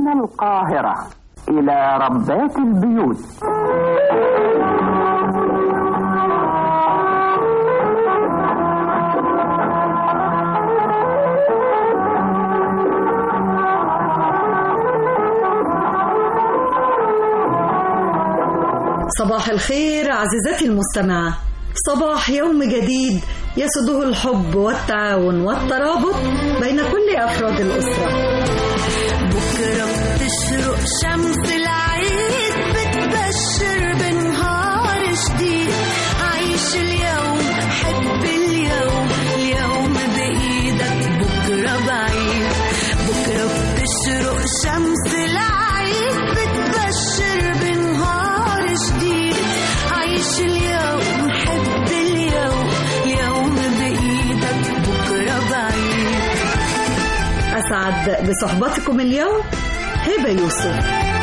من القاهرة إلى ربات البيوت صباح الخير عزيزتي المستمعة صباح يوم جديد يسده الحب والتعاون والترابط بين كل أفراد الأسرة بكرة بتشرق شمس العيد بتبشر بنهار جديد عيش اليوم حب اليوم اليوم بإيدك بكرة بعيد بكرة بتشرق شمس العيد بتبشر بنهار جديد عيش اليوم حب اليوم اليوم بإيدك بكرة بعيد أسعد بصحبتكم اليوم هبة يوسف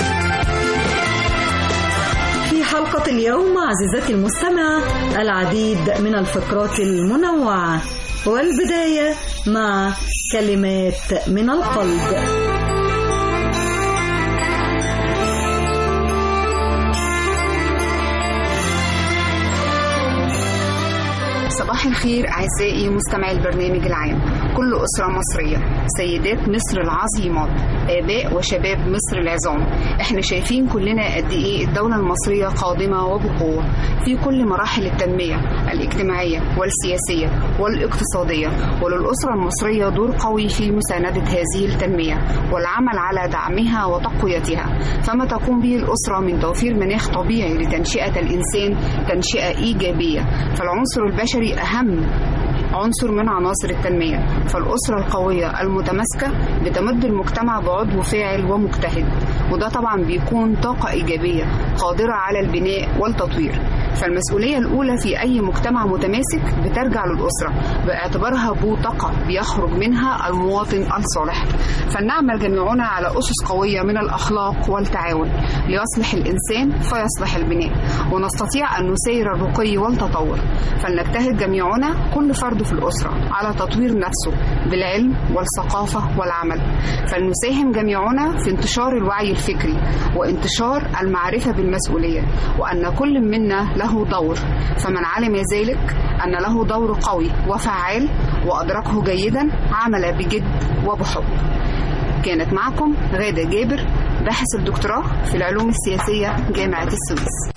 في حلقة اليوم عزيزتي المستمعة العديد من الفقرات المنوعة والبداية مع كلمات من القلب صباح الخير أعزائي مستمعي البرنامج العام كل أسرة مصرية سيدات مصر العظيمات آباء وشباب مصر العظام احنا شايفين كلنا قد إيه الدولة المصرية قادمة وبقوة في كل مراحل التنمية الاجتماعية والسياسية والاقتصادية وللأسرة المصرية دور قوي في مساندة هذه التنمية والعمل على دعمها وتقويتها فما تقوم به الأسرة من توفير مناخ طبيعي لتنشئة الإنسان تنشئة إيجابية فالعنصر البشري أهم عنصر من عناصر التنمية فالأسرة القوية المتماسكة بتمد المجتمع بعضو فاعل ومجتهد وده طبعا بيكون طاقة إيجابية قادرة على البناء والتطوير فالمسؤولية الأولى في أي مجتمع متماسك بترجع للأسرة باعتبارها بوتقة بيخرج منها المواطن الصالح فلنعمل جميعنا على أسس قوية من الأخلاق والتعاون ليصلح الإنسان فيصلح البناء ونستطيع أن نسير الرقي والتطور فلنجتهد جميعنا كل فرد في الأسرة على تطوير نفسه بالعلم والثقافة والعمل فلنساهم جميعنا في انتشار الوعي الفكري وانتشار المعرفة بالمسؤولية وأن كل منا له دور فمن علم ذلك أن له دور قوي وفعال وأدركه جيدا عمل بجد وبحب كانت معكم غادة جابر باحث الدكتوراه في العلوم السياسية جامعة السويس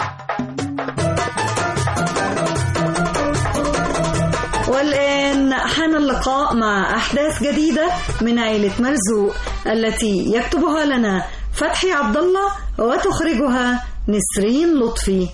والآن حان اللقاء مع أحداث جديدة من عائلة مرزوق التي يكتبها لنا فتحي عبد الله وتخرجها نسرين لطفي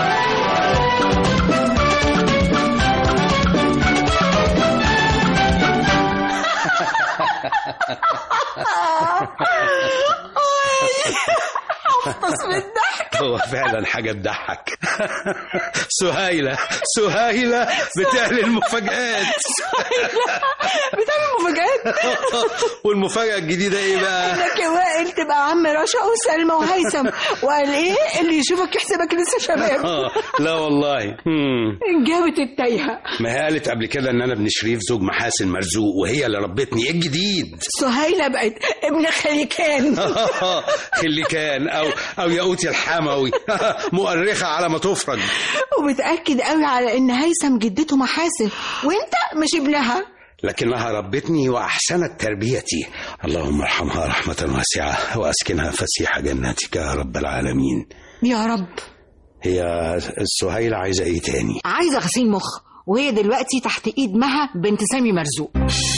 أفطس من الضحك هو فعلا حاجة تضحك سهيلة سهيلة بتعمل مفاجآت بتعمل مفاجآت والمفاجأة الجديدة ايه بقى؟ انك يا وائل تبقى عم رشا وسلمى وهيثم وقال ايه اللي يشوفك يحسبك لسه شباب آه، لا والله هم. جابت التايهه ما هي قالت قبل كده ان انا ابن شريف زوج محاسن مرزوق وهي اللي ربتني ايه الجديد؟ سهيله بقت ابن خليكان خلي كان او او ياقوتي الحموي مؤرخة على ما تفرج وبتاكد قوي على ان هيثم جدته محاسن وانت مش ابنها لكنها ربتني وأحسنت تربيتي اللهم ارحمها رحمة واسعة وأسكنها فسيح جناتك يا رب العالمين يا رب هي السهيلة عايزة ايه تاني عايزه غسيل مخ وهي دلوقتي تحت ايد مها بنت سامي مرزوق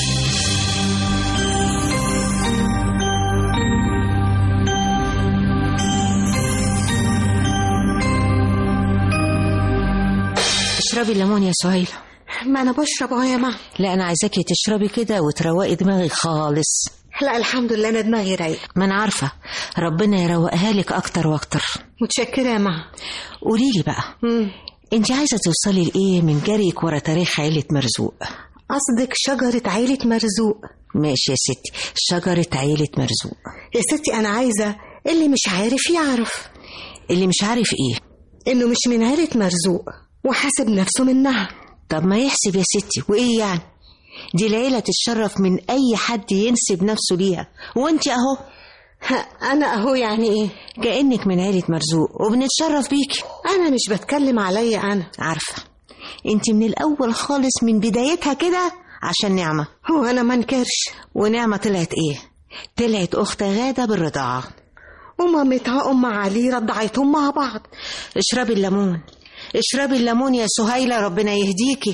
اشربي الليمون يا سهيلة ما انا بشرب اهو يا ماما لا انا عايزاكي تشربي كده وتروقي دماغي خالص لا الحمد لله انا دماغي رايقه ما انا عارفة ربنا يروقها لك اكتر واكتر متشكره يا ماما قولي لي بقى مم. انت عايزة توصلي لايه من جريك ورا تاريخ عيلة مرزوق قصدك شجره عيله مرزوق ماشي يا ستي شجرة عيلة مرزوق يا ستي انا عايزه اللي مش عارف يعرف اللي مش عارف ايه انه مش من عيله مرزوق وحاسب نفسه منها طب ما يحسب يا ستي وايه يعني دي العيلة تتشرف من اي حد ينسب نفسه ليها وانت اهو ها، انا اهو يعني ايه كأنك من عيلة مرزوق وبنتشرف بيكي انا مش بتكلم عليا انا عارفة انت من الأول خالص من بدايتها كده عشان نعمة هو انا ما انكرش ونعمة طلعت ايه طلعت أخت غادة بالرضاعة ومامتها ام علي رضعتهم مع بعض اشربي الليمون اشربي الليمون يا سهيلة ربنا يهديكي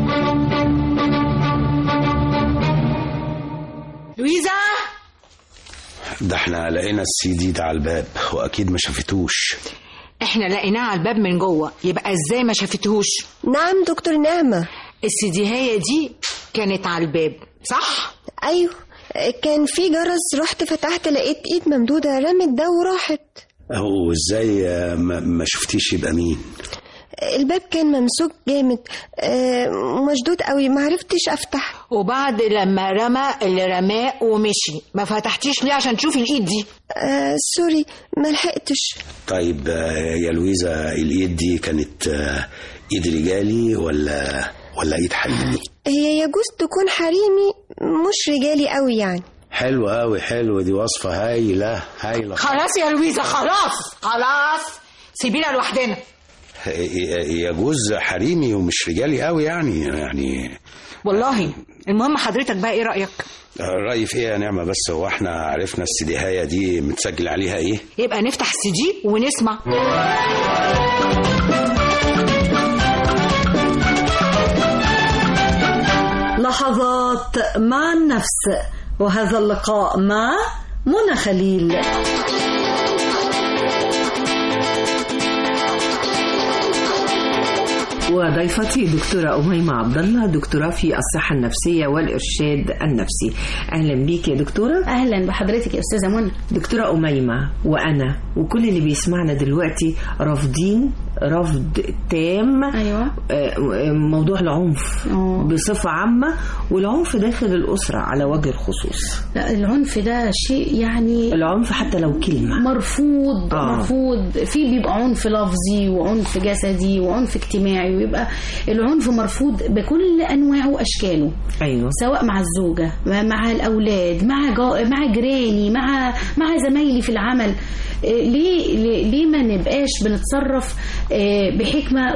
لويزا ده احنا لقينا السي دي ده على الباب واكيد ما شافتوش احنا لقيناه على الباب من جوه يبقى ازاي ما شافتهوش نعم دكتور نعمة السديهية دي كانت على الباب صح أيوه كان في جرس رحت فتحت لقيت ايد ممدودة رمت ده وراحت هو ازاي آه، ما ما شفتيش يبقى مين الباب كان ممسوك جامد آه، مشدود قوي معرفتش افتح وبعد لما رمى اللي رماه ومشي ما فتحتيش ليه عشان تشوفي الايد دي آه سوري ما لحقتش طيب آه، يا لويزا الايد دي كانت آه، ايد رجالي ولا ولا ايد حريمي هي يجوز تكون حريمي مش رجالي قوي يعني حلوة قوي حلوة دي وصفة هايلة هايلة خلاص يا لويزا خلاص خلاص سيبينا لوحدنا يجوز حريمي ومش رجالي قوي يعني يعني والله المهم حضرتك بقى ايه رأيك رأيي في ايه يا نعمة بس هو احنا عرفنا السديهاية دي متسجل عليها ايه يبقى نفتح السي دي ونسمع لحظات مع النفس وهذا اللقاء مع منى خليل وضيفتي دكتورة أميمة عبد الله دكتوراه في الصحة النفسية والإرشاد النفسي أهلا بيك يا دكتورة اهلا بحضرتك يا استاذه منى دكتورة أميمة وأنا وكل اللي بيسمعنا دلوقتي رافضين رفض تام ايوه آه، موضوع العنف أوه. بصفة عامة والعنف داخل الأسرة على وجه الخصوص لا العنف ده شيء يعني العنف حتى لو كلمة مرفوض آه. مرفوض في بيبقى عنف لفظي وعنف جسدي وعنف اجتماعي ويبقى العنف مرفوض بكل انواعه واشكاله أيوه سواء مع الزوجه مع الاولاد مع جا... مع جيراني مع مع زمايلي في العمل إيه، ليه ليه ليه ما نبقاش بنتصرف إيه، بحكمه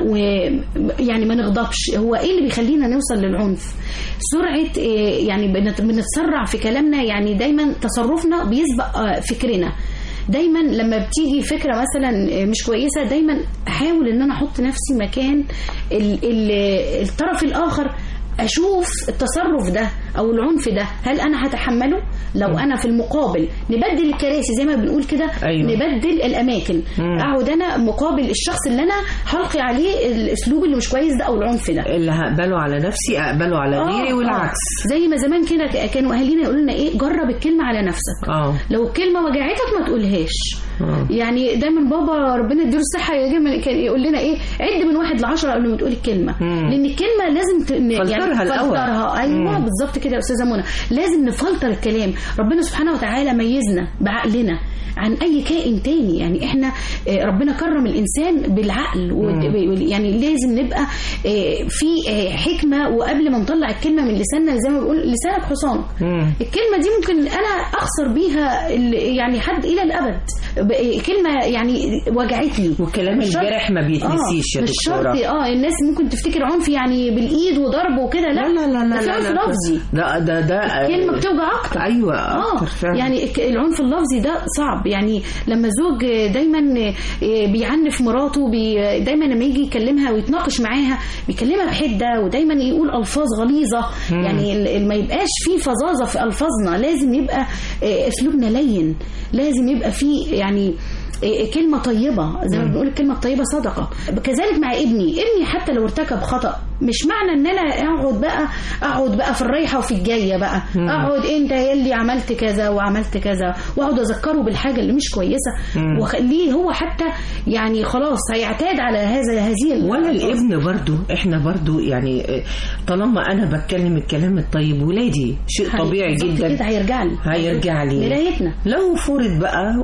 ويعني ما نغضبش هو ايه اللي بيخلينا نوصل للعنف سرعه إيه، يعني بنت- بنتسرع في كلامنا يعني دايما تصرفنا بيسبق آه، فكرنا دايما لما بتيجي فكره مثلا مش كويسه دايما احاول ان انا احط نفسي مكان ال ال الطرف الاخر اشوف التصرف ده او العنف ده هل انا هتحمله لو انا في المقابل نبدل الكراسي زي ما بنقول كده أيوة. نبدل الاماكن مم. اقعد انا مقابل الشخص اللي انا هلقي عليه الاسلوب اللي مش كويس ده او العنف ده اللي هقبله على نفسي أقبله على آه، غيري آه. والعكس زي ما زمان كده ك- كانوا اهالينا يقولوا لنا ايه جرب الكلمه على نفسك اه لو الكلمه وجعتك ما تقولهاش آه. يعني دايما بابا ربنا يديله الصحه يا جماعة كان يقول لنا ايه عد من واحد لعشرة قبل ما تقول الكلمه مم. لان الكلمه لازم ت... فلترها الأول. فلترها ايوه مم. بالظبط كده يا استاذه منى لازم نفلتر الكلام ربنا سبحانه وتعالى ميزنا بعقلنا عن اي كائن تاني يعني احنا آه، ربنا كرم الانسان بالعقل و- مم. يعني لازم نبقى آه، في آه، حكمه وقبل ما نطلع الكلمه من لساننا زي ما بقول لسانك حصانك مم. الكلمة دي ممكن أنا أخسر بيها ال- يعني حد إلى الأبد ب- كلمة يعني وجعتني والكلام مش شرط- الجارح ما بيتنسيش يا مش دكتورة. شرط اه الناس ممكن تفتكر عنف يعني بالإيد وضرب وكده لا لا لا لا ده في لا عنف لا لفظي ده ده ده كلمة بتوجع أكتر ايوه اه اكتر فعلا يعني الك- العنف اللفظي ده صعب يعني لما زوج دايما بيعنف مراته بي دايما لما يجي يكلمها ويتناقش معاها بيكلمها بحده ودايما يقول الفاظ غليظه مم. يعني ال- ال- ما يبقاش في فظاظه في الفاظنا لازم يبقى آه، اسلوبنا لين لازم يبقى في يعني آه، كلمة طيبة زي ما مم. بنقول الكلمة الطيبة صدقة كذلك مع ابني ابني حتى لو ارتكب خطأ مش معنى ان انا اقعد بقى اقعد بقى في الرايحة وفي الجاية بقى مم. اقعد انت يلي عملت كذا وعملت كذا واقعد اذكره بالحاجة اللي مش كويسة مم. واخليه هو حتى يعني خلاص هيعتاد على هذا هذه ال- ولا الابن برضو احنا برضو يعني آه، طالما انا بتكلم الكلام الطيب ولادي شيء هي- طبيعي بالظبط جدا كده هيرجع لي هيرجع لي مرايتنا لو فرض بقى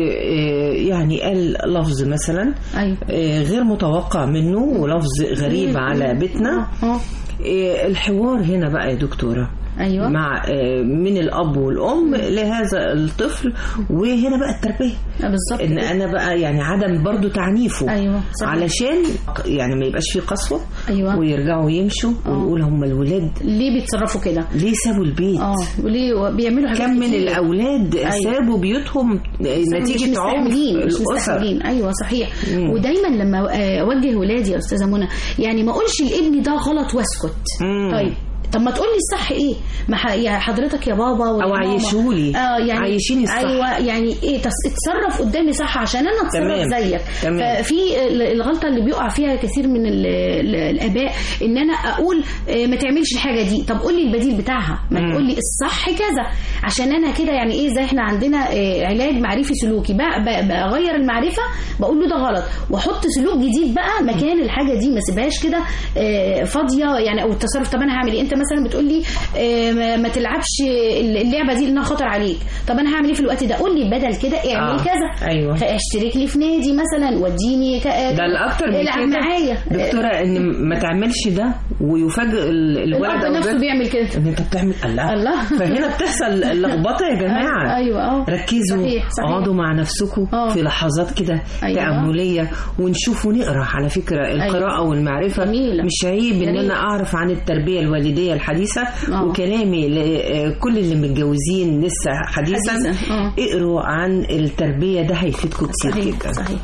ويعني قال لفظ مثلا ايوه آه، غير متوقع منه ولفظ غريب مم. على بيتنا اه آه، الحوار هنا بقى يا دكتورة أيوة. مع آه، من الاب والام لهذا الطفل وهنا بقى التربيه بالظبط ان انا بقى يعني عدم برضو تعنيفه أيوة، صحيح. علشان يعني ما يبقاش في قسوه أيوة. ويرجعوا يمشوا ويقول هم الولاد ليه بيتصرفوا كده ليه سابوا البيت اه وليه بيعملوا حاجات كم من كتير. الاولاد أيوة. سابوا بيوتهم مش نتيجه عنف مستحملين مش الاسر مستحملين ايوه صحيح مم. ودايما لما آه، اوجه ولادي يا استاذه منى يعني ما اقولش لابني ده غلط واسكت مم. طيب طب ما تقول لي الصح ايه ما ح... يا حضرتك يا بابا ويا أو ماما. عيشهولي. اه يعني عيشيني الصح. ايوه يعني ايه تص... اتصرف قدامي صح عشان انا اتصرف تمام. زيك تمام. ففي ال- الغلطه اللي بيقع فيها كثير من ال... ال- الاباء ان انا اقول آه، ما تعملش الحاجه دي طب قول لي البديل بتاعها ما مم. تقول لي الصح كذا عشان انا كده يعني ايه زي احنا عندنا آه، علاج معرفي سلوكي بقى بقى- بغير المعرفه بقول له ده غلط واحط سلوك جديد بقى مكان الحاجه دي ما سيبهاش كده آه، فاضيه يعني او التصرف طب انا هعمل ايه انت مثلا بتقول لي آه، ما- ما تلعبش اللعبه دي لانها خطر عليك طب انا هعمل ايه في الوقت ده قول لي بدل كده اعمل آه، كذا أيوة. اشترك لي في نادي مثلا وديني ك... ده الاكتر من العب كده معايا دكتوره ان ما تعملش ده ويفاجئ ال- الولد الاب أو نفسه البنت بيعمل كده ان انت بتعمل الله الله. فهنا بتحصل لخبطه يا جماعه ايوه اه ركزوا صحيح صحيح اقعدوا مع نفسكم آه. في لحظات كده أيوة. تأملية ونشوف ونقرا على فكرة القراءة والمعرفة جميلة. مش عيب ان جميلة. انا اعرف عن التربية الوالدية الحديثة آه. وكلامي لكل اللي متجوزين لسه حديثا, حديثاً. آه. اقروا عن التربية ده هيفيدكم كتير صحيح جدا صحيح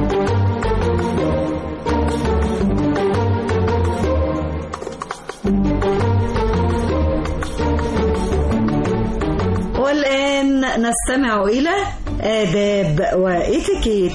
والآن نستمع إلى آداب وإتيكيت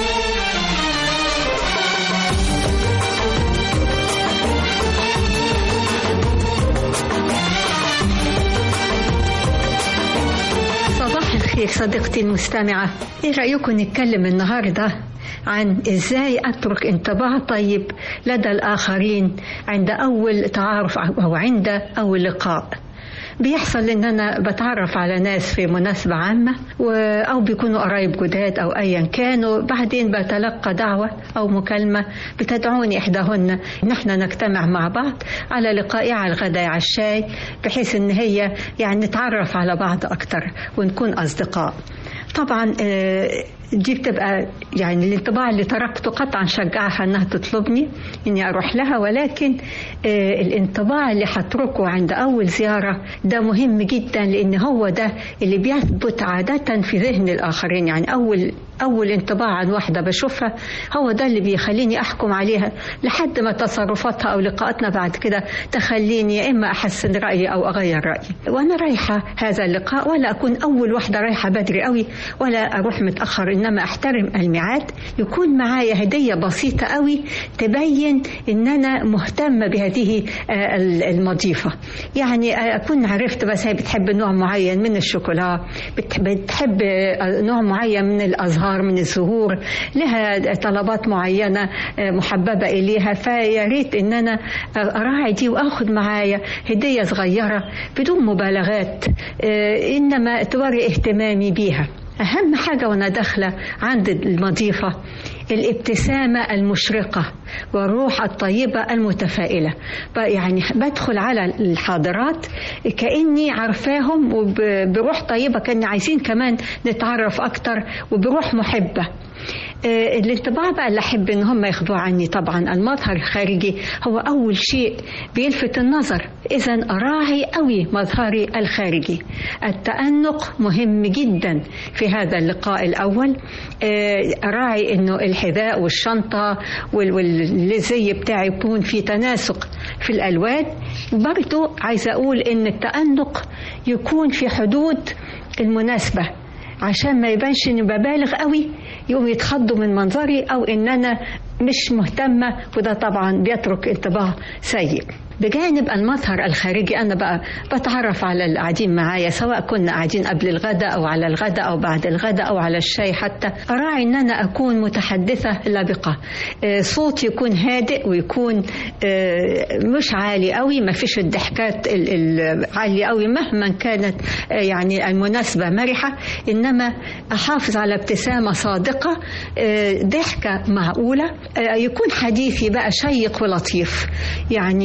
صباح الخير صديقتي المستمعة ايه رأيكم نتكلم النهاردة عن ازاي اترك انطباع طيب لدى الاخرين عند اول تعارف او عند اول لقاء بيحصل ان انا بتعرف على ناس في مناسبة عامة و... او بيكونوا قرايب جداد او ايا كانوا بعدين بتلقى دعوة او مكالمة بتدعوني احداهن ان احنا نجتمع مع بعض على لقاء على الغداء على الشاي بحيث ان هي يعني نتعرف على بعض اكتر ونكون اصدقاء طبعا آه، دي بتبقى يعني الانطباع اللي تركته قطعا شجعها انها تطلبني اني اروح لها ولكن آه، الانطباع اللي هتركه عند اول زياره ده مهم جدا لان هو ده اللي بيثبت عاده في ذهن الاخرين يعني اول اول انطباع عن واحده بشوفها هو ده اللي بيخليني احكم عليها لحد ما تصرفاتها او لقاءاتنا بعد كده تخليني يا اما احسن رايي او اغير رايي وانا رايحه هذا اللقاء ولا اكون اول واحده رايحه بدري قوي ولا اروح متاخر انما احترم الميعاد يكون معايا هديه بسيطه قوي تبين ان انا مهتمه بهذه آه، المضيفه يعني آه، اكون عرفت بس هي بتحب نوع معين من الشوكولا بتح- بتحب آه، نوع معين من الازهار من الزهور لها طلبات معينه آه، محببه اليها فيا ريت ان انا اراعي دي واخد معايا هديه صغيره بدون مبالغات آه، انما توري اهتمامي بيها أهم حاجة وأنا داخلة عند المضيفة الابتسامة المشرقة والروح الطيبة المتفائلة ب- يعني بدخل على الحاضرات كأني عارفاهم وبروح طيبة كأني عايزين كمان نتعرف أكتر وبروح محبة آه، الانطباع بقى اللي احب ان هم ياخدوه عني طبعا المظهر الخارجي هو اول شيء بيلفت النظر اذا اراعي قوي مظهري الخارجي التانق مهم جدا في هذا اللقاء الاول آه، اراعي انه الحذاء والشنطه وال- والزي بتاعي يكون في تناسق في الالوان برضو عايزه اقول ان التانق يكون في حدود المناسبه عشان ما يبانش اني ببالغ قوي يقوم يتخضوا من منظري او ان انا مش مهتمه وده طبعا بيترك انطباع سيء بجانب المظهر الخارجي انا بقى بتعرف على اللي قاعدين معايا سواء كنا قاعدين قبل الغداء او على الغداء او بعد الغداء او على الشاي حتى اراعي ان انا اكون متحدثه لبقه آه، صوتي يكون هادئ ويكون آه، مش عالي قوي ما فيش الضحكات ال- العاليه قوي مهما كانت آه، يعني المناسبه مرحه انما احافظ على ابتسامه صادقه آه، ضحكه معقوله آه، يكون حديثي بقى شيق ولطيف يعني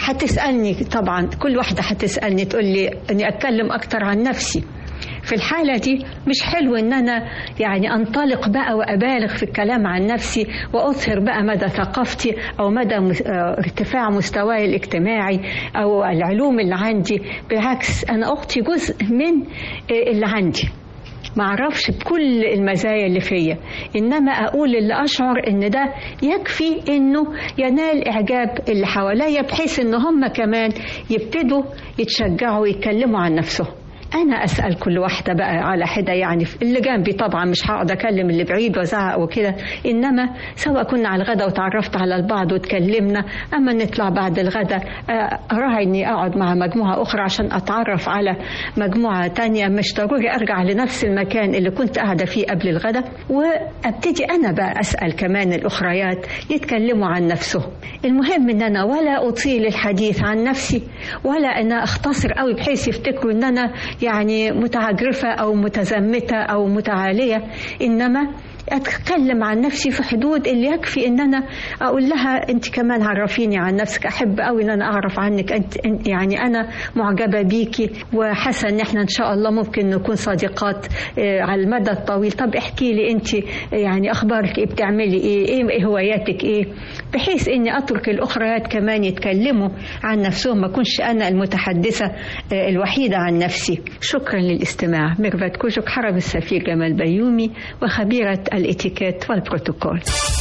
هتسالني طبعا كل واحده هتسالني تقول لي اني اتكلم اكتر عن نفسي في الحالة دي مش حلو ان انا يعني انطلق بقى وابالغ في الكلام عن نفسي واظهر بقى مدى ثقافتي او مدى مس- آه، ارتفاع مستواي الاجتماعي او العلوم اللي عندي بالعكس انا اعطي جزء من آه، اللي عندي ما اعرفش بكل المزايا اللي فيا انما اقول اللي اشعر ان ده يكفي انه ينال اعجاب اللي حواليا بحيث ان هم كمان يبتدوا يتشجعوا يتكلموا عن نفسهم انا اسال كل واحده بقى على حده يعني اللي جنبي طبعا مش هقعد اكلم اللي بعيد وازعق وكده انما سواء كنا على الغدا وتعرفت على البعض واتكلمنا اما نطلع بعد الغدا آه، اراعي اني اقعد مع مجموعه اخرى عشان اتعرف على مجموعه تانية مش ضروري ارجع لنفس المكان اللي كنت قاعده فيه قبل الغدا وابتدي انا بقى اسال كمان الاخريات يتكلموا عن نفسهم المهم ان انا ولا اطيل الحديث عن نفسي ولا ان اختصر قوي بحيث يفتكروا ان انا يعني متعجرفه او متزمته او متعاليه انما اتكلم عن نفسي في حدود اللي يكفي ان انا اقول لها انت كمان عرفيني عن نفسك احب قوي ان انا اعرف عنك انت انت- يعني انا معجبه بيكي وحاسه ان احنا ان شاء الله ممكن نكون صديقات آه، على المدى الطويل طب احكي لي انت يعني اخبارك ايه بتعملي ايه ايه هواياتك ايه بحيث اني اترك الاخريات كمان يتكلموا عن نفسهم ما اكونش انا المتحدثه آه، الوحيده عن نفسي شكرا للاستماع ميرفت كوجك حرم السفير جمال بيومي وخبيره الاتيكيت والبروتوكول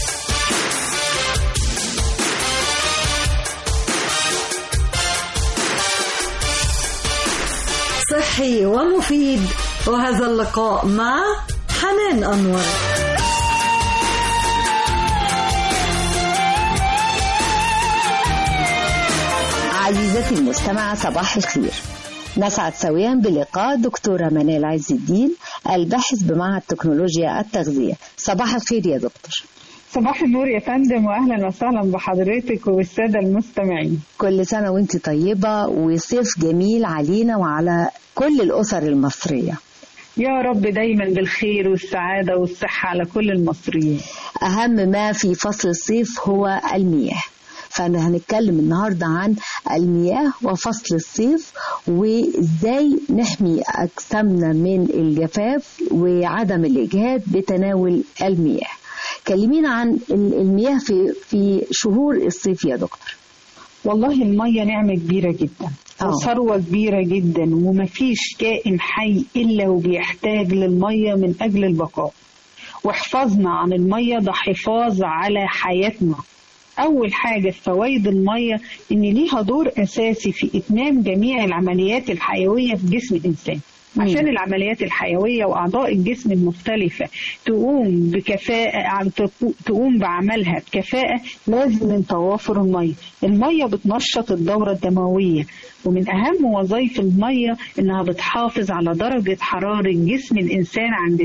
صحي ومفيد وهذا اللقاء مع حنان أنور عزيزتي المستمعة صباح الخير نسعد سويا بلقاء دكتورة منال عز الدين الباحث بمعهد تكنولوجيا التغذية صباح الخير يا دكتور صباح النور يا فندم واهلا وسهلا بحضرتك والساده المستمعين كل سنة وانت طيبة وصيف جميل علينا وعلى كل الأسر المصرية يا رب دايما بالخير والسعاده والصحه على كل المصريين أهم ما في فصل الصيف هو المياه فأنا هنتكلم النهاردة عن المياه وفصل الصيف وإزاي نحمي أجسامنا من الجفاف وعدم الإجهاد بتناول المياه كلمينا عن المياه في في شهور الصيف يا دكتور والله الميه نعمه كبيره جدا آه. وثروه كبيره جدا ومفيش كائن حي الا وبيحتاج للميه من اجل البقاء وحفاظنا عن الميه ده حفاظ على حياتنا أول حاجة في فوائد المية إن ليها دور أساسي في إتمام جميع العمليات الحيوية في جسم الإنسان عشان العمليات الحيوية وأعضاء الجسم المختلفة تقوم بكفاءة أو تقو- تقوم بعملها بكفاءة لازم من توافر المية المية بتنشط الدورة الدموية ومن أهم وظائف المية إنها بتحافظ على درجة حرارة جسم الإنسان عند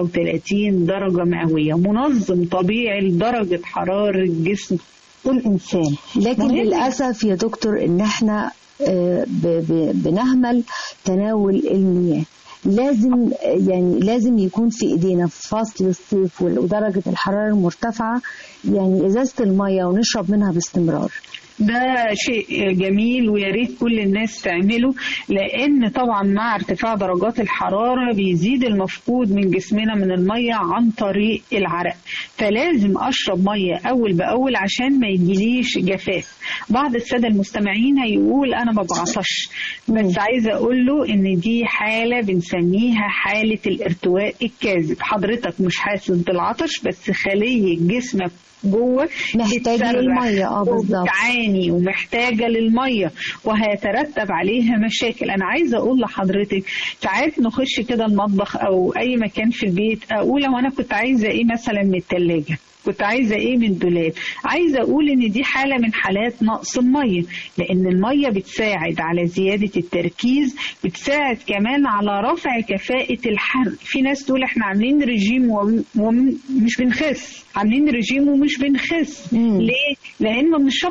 37 درجة مئوية منظم طبيعي لدرجة حرارة جسم الإنسان لكن مهم للأسف يا دكتور إن إحنا آه، ب- ب- بنهمل تناول المياه لازم آه، يعني لازم يكون في ايدينا في فصل الصيف وال- ودرجة الحرارة المرتفعة يعني ازازة المية ونشرب منها باستمرار ده شيء جميل ويا ريت كل الناس تعمله لان طبعا مع ارتفاع درجات الحراره بيزيد المفقود من جسمنا من الميه عن طريق العرق فلازم اشرب ميه اول باول عشان ما يجيليش جفاف بعض الساده المستمعين هيقول انا ما بعطش بس عايزه اقول له ان دي حاله بنسميها حاله الارتواء الكاذب حضرتك مش حاسس بالعطش بس خليه جسمك جوه محتاج بتصرخ للمية، اه بالظبط. وبتعاني ومحتاجة للمية وهيترتب عليها مشاكل أنا عايزة أقول لحضرتك ساعات نخش كده المطبخ أو أي مكان في البيت أقول لو أنا كنت عايزة إيه مثلا من التلاجة كنت عايزة ايه من الدولاب عايزة اقول ان دي حالة من حالات نقص المية لان المية بتساعد على زيادة التركيز بتساعد كمان على رفع كفاءة الحرق في ناس تقول احنا عاملين رجيم وم- ومش بنخس عاملين رجيم ومش بنخس ليه؟ لان ما بنشربش ميه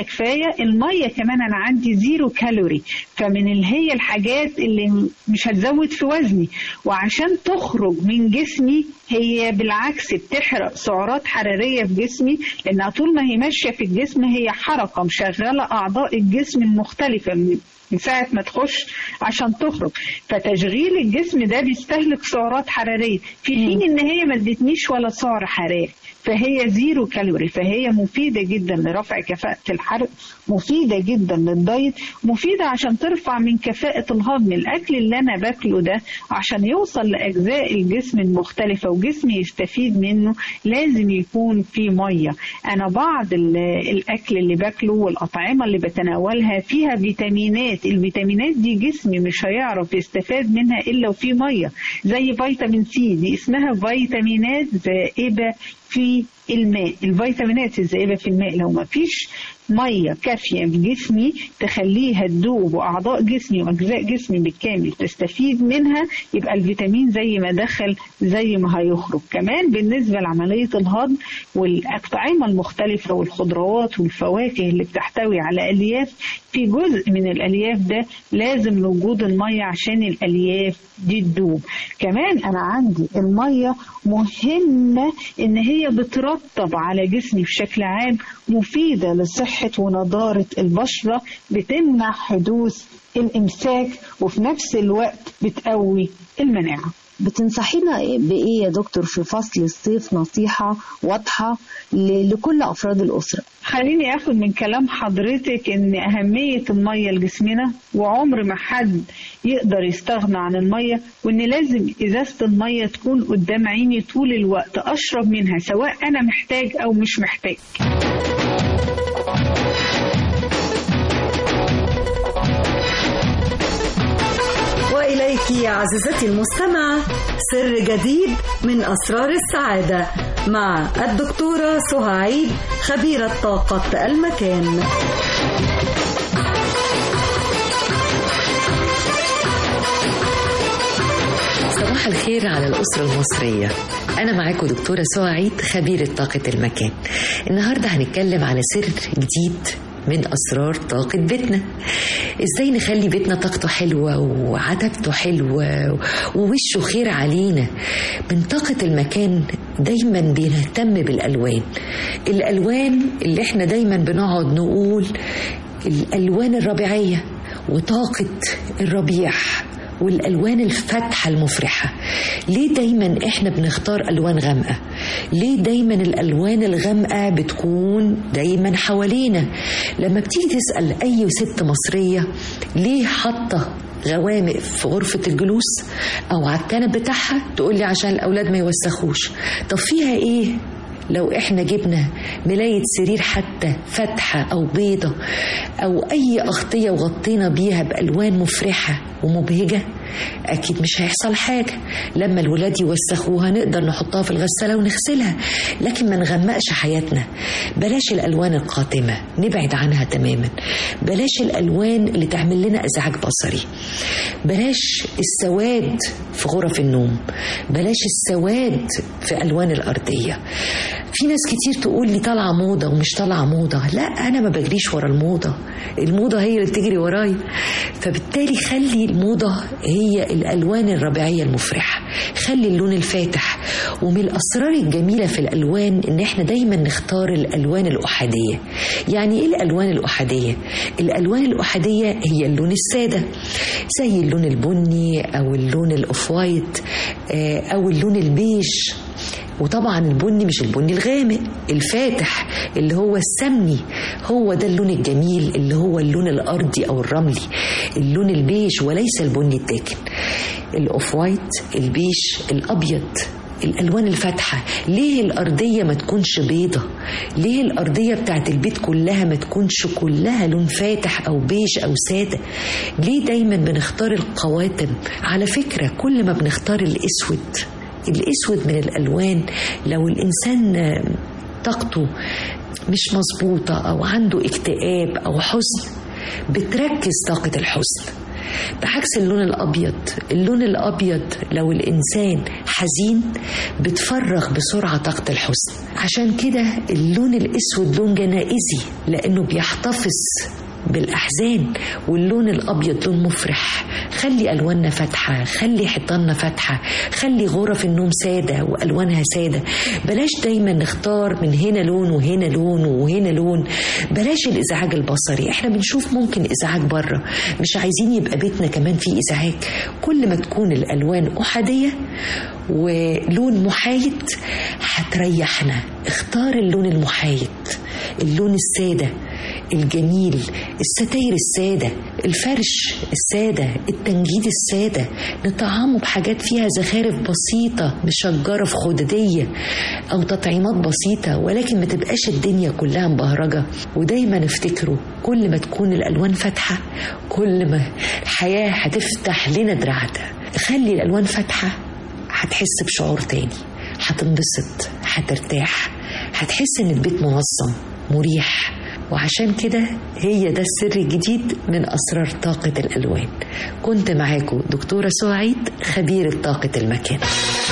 كفايه الميه كمان انا عندي زيرو كالوري فمن اللي هي الحاجات اللي مش هتزود في وزني وعشان تخرج من جسمي هي بالعكس بتحرق سعرات حراريه في جسمي لانها طول ما هي ماشيه في الجسم هي حركه مشغله اعضاء الجسم المختلفه من من ساعة ما تخش عشان تخرج فتشغيل الجسم ده بيستهلك سعرات حرارية في حين ان هي ما ادتنيش ولا سعر حراري فهي زيرو كالوري فهي مفيدة جدا لرفع كفاءة الحرق مفيدة جدا للدايت مفيدة عشان ترفع من كفاءة الهضم الأكل اللي أنا باكله ده عشان يوصل لأجزاء الجسم المختلفة وجسمي يستفيد منه لازم يكون فيه مية أنا بعض ال- الأكل اللي باكله والأطعمة اللي بتناولها فيها فيتامينات الفيتامينات دي جسمي مش هيعرف يستفاد منها إلا وفي مية زي فيتامين سي دي اسمها فيتامينات زائبة في الماء الفيتامينات الزائبة في الماء لو ما فيش مية كافية في جسمي تخليها تدوب وأعضاء جسمي وأجزاء جسمي بالكامل تستفيد منها يبقى الفيتامين زي ما دخل زي ما هيخرج كمان بالنسبة لعملية الهضم والأطعمة المختلفة والخضروات والفواكه اللي بتحتوي على ألياف في جزء من الألياف ده لازم لوجود المية عشان الألياف دي تدوب كمان أنا عندي المية مهمة إن هي بترطب على جسمي بشكل عام مفيدة لصحة ونضارة البشرة بتمنع حدوث الإمساك وفي نفس الوقت بتقوي المناعة بتنصحينا إيه- بإيه يا دكتور في فصل الصيف نصيحة واضحة ل- لكل أفراد الأسرة خليني اخد من كلام حضرتك ان اهمية المية لجسمنا وعمر ما حد يقدر يستغنى عن المية وان لازم ازازة المية تكون قدام عيني طول الوقت اشرب منها سواء انا محتاج او مش محتاج وإليك يا عزيزتي المستمعة سر جديد من أسرار السعادة مع الدكتورة سهى عيد خبيرة طاقة المكان صباح الخير على الأسرة المصرية أنا معاكم دكتورة سهى عيد خبيرة طاقة المكان النهاردة هنتكلم على سر جديد من أسرار طاقة بيتنا إزاي نخلي بيتنا طاقته حلوة وعتبته حلوة ووشه خير علينا من طاقة المكان دايما بنهتم بالألوان الألوان اللي احنا دايما بنقعد نقول الألوان الربيعية وطاقة الربيع والالوان الفاتحه المفرحه ليه دايما احنا بنختار الوان غامقه ليه دايما الالوان الغامقه بتكون دايما حوالينا لما بتيجي تسال اي ست مصريه ليه حاطه غوامق في غرفة الجلوس أو على الكنب بتاعها تقول لي عشان الأولاد ما يوسخوش طب فيها إيه لو احنا جبنا ملاية سرير حتى فاتحة أو بيضة أو أي أغطية وغطينا بيها بألوان مفرحة ومبهجة أكيد مش هيحصل حاجة لما الولاد يوسخوها نقدر نحطها في الغسالة ونغسلها لكن ما نغمقش حياتنا بلاش الألوان القاتمة نبعد عنها تماما بلاش الألوان اللي تعمل لنا إزعاج بصري بلاش السواد في غرف النوم بلاش السواد في ألوان الأرضية في ناس كتير تقول لي طالعة موضة ومش طالعة موضة لا أنا ما بجريش ورا الموضة الموضة هي اللي بتجري وراي فبالتالي خلي الموضة هي الألوان الربيعية المفرحة خلي اللون الفاتح ومن الأسرار الجميلة في الألوان إن إحنا دايما نختار الألوان الأحادية يعني إيه الألوان الأحادية؟ الألوان الأحادية هي اللون السادة زي اللون البني أو اللون الأوف وايت آه، أو اللون البيج وطبعا البني مش البني الغامق الفاتح اللي هو السمني هو ده اللون الجميل اللي هو اللون الارضي او الرملي اللون البيج وليس البني الداكن الاوف وايت البيج الابيض الالوان الفاتحه ليه الارضيه ما تكونش بيضه ليه الارضيه بتاعت البيت كلها ما تكونش كلها لون فاتح او بيج او ساده ليه دايما بنختار القواتم على فكره كل ما بنختار الاسود الاسود من الالوان لو الانسان طاقته مش مظبوطه او عنده اكتئاب او حزن بتركز طاقه الحزن بعكس اللون الأبيض اللون الأبيض لو الإنسان حزين بتفرغ بسرعة طاقة الحزن عشان كده اللون الأسود لون جنائزي لأنه بيحتفظ بالأحزان واللون الأبيض لون مفرح خلي ألواننا فاتحة خلي حيطاننا فاتحة خلي غرف النوم سادة وألوانها سادة بلاش دايما نختار من هنا لون وهنا لون وهنا لون بلاش الإزعاج البصري احنا بنشوف ممكن إزعاج بره مش عايزين يبقى بيتنا كمان فيه إزعاج كل ما تكون الألوان أحادية ولون محايد هتريحنا اختار اللون المحايد اللون الساده الجميل الستاير السادة الفرش السادة التنجيد السادة نطعمه بحاجات فيها زخارف بسيطة مشجرة في خددية أو تطعيمات بسيطة ولكن ما تبقاش الدنيا كلها مبهرجة ودايما افتكروا كل ما تكون الألوان فاتحة كل ما الحياة هتفتح لنا دراعتها خلي الألوان فاتحة هتحس بشعور تاني هتنبسط هترتاح هتحس ان البيت منظم مريح وعشان كده هي ده السر الجديد من أسرار طاقة الألوان كنت معاكم دكتورة سعيد خبيرة طاقة المكان